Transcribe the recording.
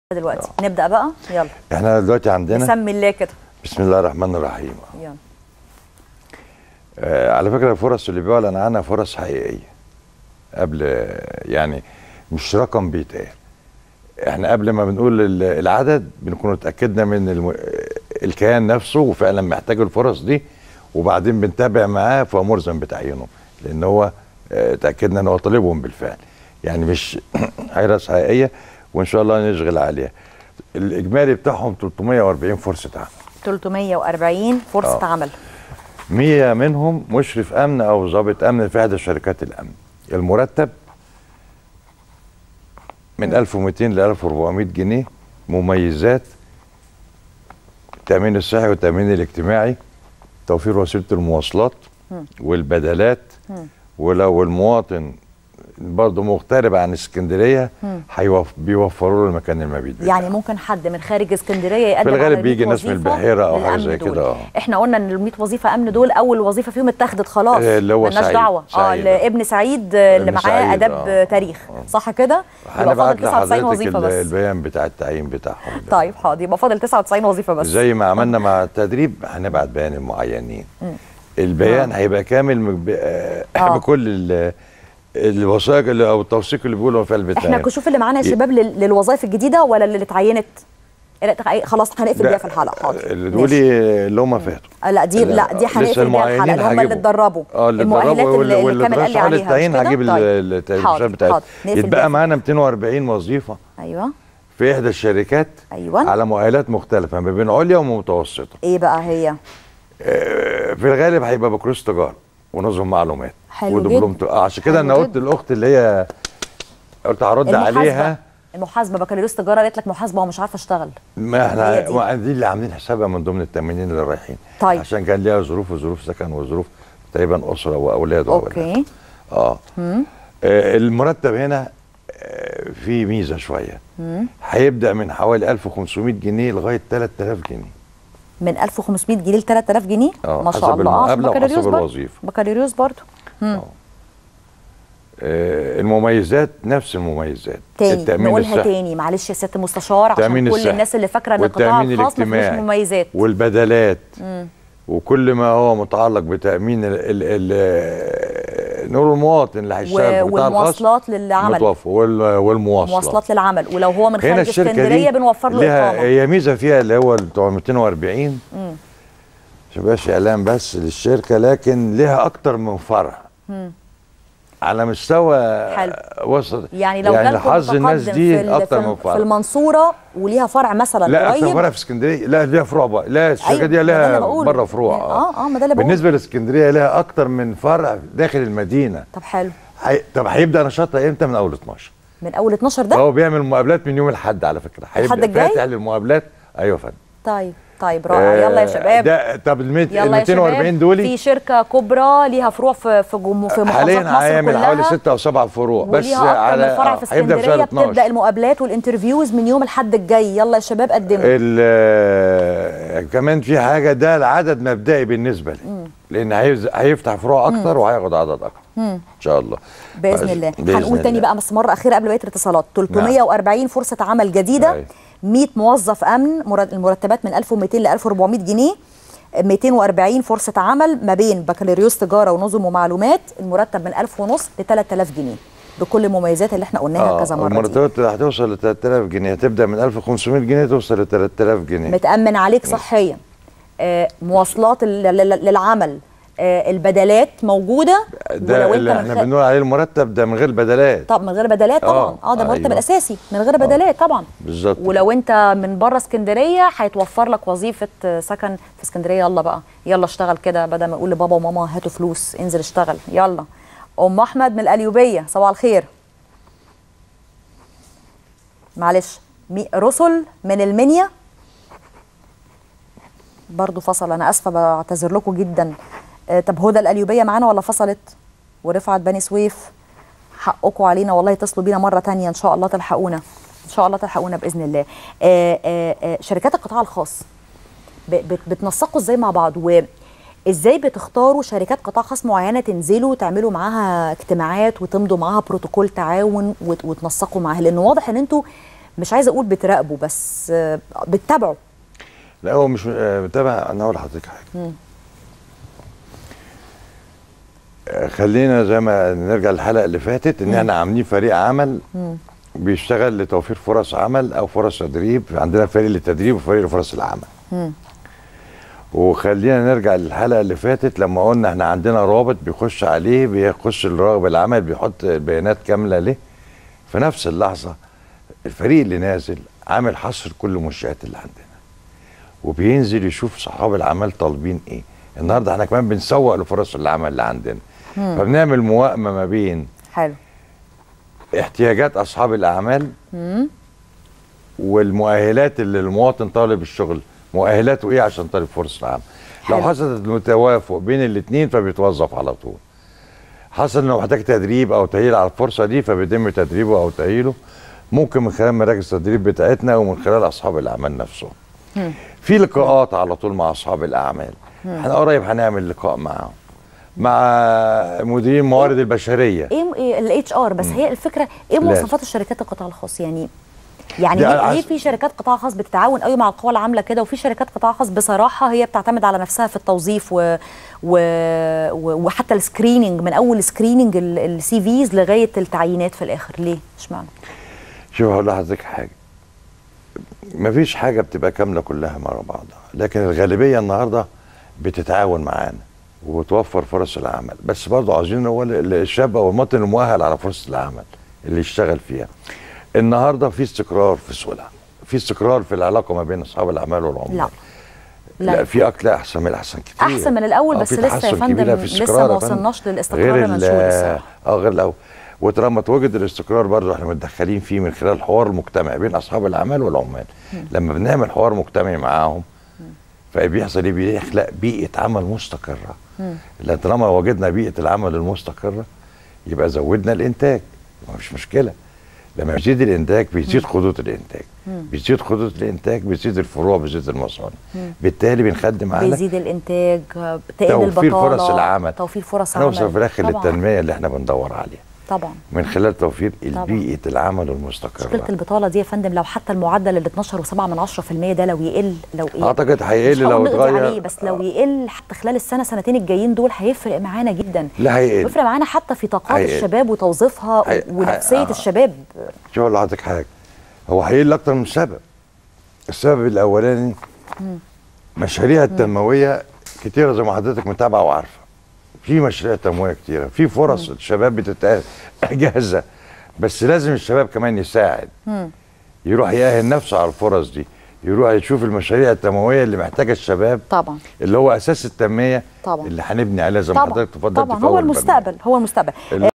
دلوقتي نبدا بقى يلا احنا دلوقتي عندنا نسمي الله كده بسم الله الرحمن الرحيم يلا آه على فكره الفرص اللي بيعلن عنها فرص حقيقيه قبل آه، يعني مش رقم بيتقال احنا قبل ما بنقول ال- العدد بنكون اتاكدنا من الم... آه، الكيان نفسه وفعلا محتاج الفرص دي وبعدين بنتابع معاه فهو ملزم بتعيينهم لان هو آه، اتاكدنا ان هو طالبهم بالفعل يعني مش حرص حقيقيه وان شاء الله نشغل عليها الاجمالي بتاعهم 340 فرصه عمل 340 فرصه آه. عمل 100 منهم مشرف امن او ضابط امن في احدى شركات الامن المرتب من 1200 ل 1400 جنيه مميزات التامين الصحي والتامين الاجتماعي توفير وسيله المواصلات والبدلات ولو المواطن برضه مغترب عن اسكندريه هيوف- بيوفروا له المكان المبيت بتاعه. يعني ممكن حد من خارج اسكندريه يقدم في الغالب على بيجي 100 ناس من وظيفة البحيرة أو حاجة للأمن زي دول. كده، آه. احنا قلنا ان ال 100 وظيفه امن دول اول وظيفه فيهم اتاخدت خلاص آه، اللي هو ملناش سعيد. دعوه اه سعيد، آه. لابن سعيد آه، اللي ابن معاه سعيد، اداب آه. تاريخ صح كده يبقى هنبعت فاضل 99 لحضرتك وظيفه ال- بس البيان بتاع التعيين بتاعهم ده. طيب حاضر يبقى فاضل 99 وظيفه بس زي ما عملنا مع التدريب هنبعت بيان المعينين البيان هيبقى كامل م- ب- آه، آه. بكل ال- الوثائق اللي او التوثيق اللي بيقولوا في قلب احنا التعيين الكشوف اللي معانا يا ي- شباب لل- للوظائف الجديده ولا اللي اتعينت لا، تع- خلاص هنقفل لا، بيها في الحلقه حاضر اللي ماشي. دولي اللي هم فاتوا آه، لا دي لا دي لسه هنقفل بيها الحلقه المعينين اللي هم اللي هجيبهم. اتدربوا اه اللي المؤهلات اتدربوا اللي, اللي كامل قال لي عليها التعيين مش كده؟ هجيب طيب. التدريبات حاضر، بتاعتهم حاضر. نقفل يتبقى بيها. معانا 240 وظيفه ايوه في احدى الشركات ايوه على مؤهلات مختلفه ما بين عليا ومتوسطه ايه بقى هي آه، في الغالب هيبقى بكالوريوس تجاره ونظم معلومات حلو ودبلوم جدا. ت- آه، عشان كده حلو انا قلت جدا. الاخت اللي هي قلت هرد المحاسبه عليها المحاسبه بكالوريوس تجاره قالت لك محاسبه ومش عارفه اشتغل ما هي احنا دي. ما دي اللي عاملين حسابها من ضمن التمرينين اللي رايحين طيب. عشان كان ليها ظروف وظروف سكن وظروف تقريبا اسره واولاد وأولاد. اوكي اه آه، المرتب هنا آه، في ميزه شويه هيبدا من حوالي 1500 جنيه لغايه 3000 جنيه من 1500 جنيه ل 3000 جنيه آه، ما شاء حسب الله اه المقابلة بكالوريوس وحسب برضه. الوظيفة. بكالوريوس برضه آه، المميزات نفس المميزات تاني التأمين نقولها الصحي. تاني معلش يا سياده المستشار عشان التأمين كل الصحي الناس اللي فاكره ان القطاع والتأمين الخاص ما فيهوش الاجتماعي مميزات والبدلات وكل ما هو متعلق بتأمين ال ال ال نور المواطن اللي هيشتغل في القطاع الخاص والمواصلات للعمل متوفر وال- والمواصلات مواصلات للعمل ولو هو من هنا خارج الشركة اسكندريه دي بنوفر له لها اقامه هي ميزة فيها اللي هو بتوع 240 مش اعلان بس للشركة لكن لها اكتر من فرع على مستوى حلو. وسط يعني لو يعني جالكم حظ الناس متقدم دي في ال- اكتر في, من ال- في فرع المنصوره وليها فرع مثلا لا اكتر قريب فرع في اسكندريه لا ليها فروع بقى لا الشركه أيوة، دي ما ده اللي لها بقوله. بره فروع اه اه ما ده اللي بقوله. بالنسبه لاسكندريه لها اكتر من فرع داخل المدينه طب حلو حي... طب هيبدا نشاطها امتى من اول 12 من اول 12 ده هو بيعمل مقابلات من يوم الاحد على فكره الحد هيبدا الجاي؟ فاتح للمقابلات ايوه يا فندم طيب طيب رائع يلا يا آه، شباب ده طب ال 100 يلا ال يا 240 شباب دولي في شركه كبرى ليها فروع في في جم... في محافظات حاليا مصر هيعمل كلها حوالي 6 او 7 فروع بس وليها اكتر على من فرع آه، في هيبدا في اسكندريه شهر بتبدا 12 المقابلات والانترفيوز من يوم الاحد الجاي يلا يا شباب قدموا ال- آه، كمان في حاجه ده العدد مبدئي بالنسبه لي لان هيز- هيفتح فروع اكتر وهياخد عدد اكتر ان شاء الله باذن بس- الله بإذن هنقول تاني الله. بقى بس مره اخيره قبل بقيه الاتصالات 340 فرصه عمل جديده أيوة. 100 موظف امن مرت- المرتبات من 1200 ل 1400 جنيه 240 فرصه عمل ما بين بكالوريوس تجاره ونظم ومعلومات المرتب من 1000 ونص ل 3000 جنيه بكل المميزات اللي احنا قلناها كذا مره دي. المرتبات اللي هتوصل ل 3000 جنيه هتبدا من 1500 جنيه توصل ل 3000 جنيه متامن عليك صحيا آه، مواصلات ال- لل- للعمل آه، البدلات موجوده ده اللي من احنا خ- بنقول عليه المرتب ده من غير بدلات طب من غير بدلات طبعا آه، اه ده المرتب أيوة. الاساسي من غير بدلات طبعا بالظبط ولو انت من بره اسكندريه هيتوفر لك وظيفه سكن في اسكندريه يلا بقى يلا اشتغل كده بدل ما اقول لبابا وماما هاتوا فلوس انزل اشتغل يلا ام احمد من القليوبيه صباح الخير معلش مي- رسل من المنيا برضو فصل انا اسفه بعتذر لكم جدا آه، طب هدى القليوبيه معانا ولا فصلت ورفعت بني سويف حقكم علينا والله اتصلوا بينا مره تانية ان شاء الله تلحقونا ان شاء الله تلحقونا باذن الله آه، آه، آه، شركات القطاع الخاص ب- بت- بتنسقوا ازاي مع بعض وازاي بتختاروا شركات قطاع خاص معينه تنزلوا تعملوا معاها اجتماعات وتمضوا معاها بروتوكول تعاون وت- وتنسقوا معاها لان واضح ان انتوا مش عايزه اقول بتراقبوا بس آه، بتتابعوا لا هو مش آه، متابع انا اقول لحضرتك حاجه آه، خلينا زي ما نرجع للحلقه اللي فاتت ان احنا عاملين فريق عمل بيشتغل لتوفير فرص عمل او فرص تدريب عندنا فريق للتدريب وفريق لفرص العمل وخلينا نرجع للحلقه اللي فاتت لما قلنا احنا عندنا رابط بيخش عليه بيخش الراغب العمل بيحط البيانات كامله ليه في نفس اللحظه الفريق اللي نازل عامل حصر كل المنشات اللي عندنا وبينزل يشوف صحاب العمل طالبين ايه النهارده احنا كمان بنسوق لفرص العمل اللي عندنا فبنعمل موائمه ما بين حلو احتياجات اصحاب الاعمال والمؤهلات اللي المواطن طالب الشغل مؤهلاته ايه عشان طالب فرصه عمل لو حلو. حصلت المتوافق بين الاثنين فبيتوظف على طول حصل انه محتاج تدريب او تاهيل على الفرصه دي فبيتم تدريبه او تاهيله ممكن من خلال مراكز التدريب بتاعتنا ومن خلال اصحاب الاعمال نفسهم في لقاءات على طول مع اصحاب الاعمال احنا قريب هنعمل لقاء معاهم مع مديرين الموارد البشريه ايه الاتش ار بس هي الفكره ايه لازم. مواصفات الشركات القطاع الخاص يعني يعني ده ليه, عايز- ليه في شركات قطاع خاص بتتعاون قوي مع القوى العامله كده وفي شركات قطاع خاص بصراحه هي بتعتمد على نفسها في التوظيف و... و... و... وحتى السكريننج من اول سكريننج السي فيز لغايه التعيينات في الاخر ليه اشمعنى شوف هقول لحضرتك حاجه مفيش حاجه بتبقى كامله كلها مع بعضها لكن الغالبيه النهارده بتتعاون معانا وتوفر فرص العمل بس برضه عايزين هو ال- الشاب او المواطن المؤهل على فرصه العمل اللي يشتغل فيها النهارده في استقرار في سوق العمل في استقرار في العلاقه ما بين اصحاب الاعمال والعمال لا لا, لا في أك... لا احسن من الاحسن كتير أحسن من الأول، آه، بس في لسه يا تحسن فندم كبير، في لسه استقرار ما يا فندم. وصلناش للاستقرار غير المنشود ال- الصراحة. اه غير الاول وطالما توجد الاستقرار برضه احنا متدخلين فيه من خلال حوار مجتمعي بين اصحاب الاعمال والعمال لما بنعمل حوار مجتمعي معاهم فبيحصل ايه بيخلق بيئه عمل مستقره لان طالما وجدنا بيئه العمل المستقره يبقى زودنا الانتاج ما فيش مشكله لما يزيد الانتاج بيزيد خطوط الانتاج بيزيد خطوط الانتاج بيزيد الفروع بيزيد المصانع بالتالي بنخدم على بيزيد الانتاج تقل توفير البطاله فرص العمل توفير فرص عمل نوصل في الاخر طبعاً. للتنميه اللي احنا بندور عليها طبعا من خلال توفير طبعاً. بيئه العمل مشكله المستقره البطاله دي يا فندم لو حتى المعدل ال 12.7 من 10% ده لو يقل لو ايه اعتقد هيقل مش لو هقول نقضي اتغير عليه بس لو يقل حتى خلال السنه سنتين الجايين دول هيفرق معانا جدا لا هيقل بيفرق معانا حتى في طاقات هيقل. الشباب وتوظيفها هي- ونفسيه هي- آه. الشباب شوف اقول لحضرتك حاجه هو هيقل اكتر من سبب السبب الاولاني مشاريع التنمويه كتيره زي ما حضرتك متابعه وعارفه في مشاريع تنمويه كتيره في فرص الشباب بتتقال جاهزه بس لازم الشباب كمان يساعد يروح يأهل نفسه على الفرص دي يروح يشوف المشاريع التنمويه اللي محتاجه الشباب طبعا اللي هو اساس التنميه طبعا. اللي هنبني عليها زي ما طبعا حضرتك تفضلت طبعا في هو أول البرنامج. المستقبل هو المستقبل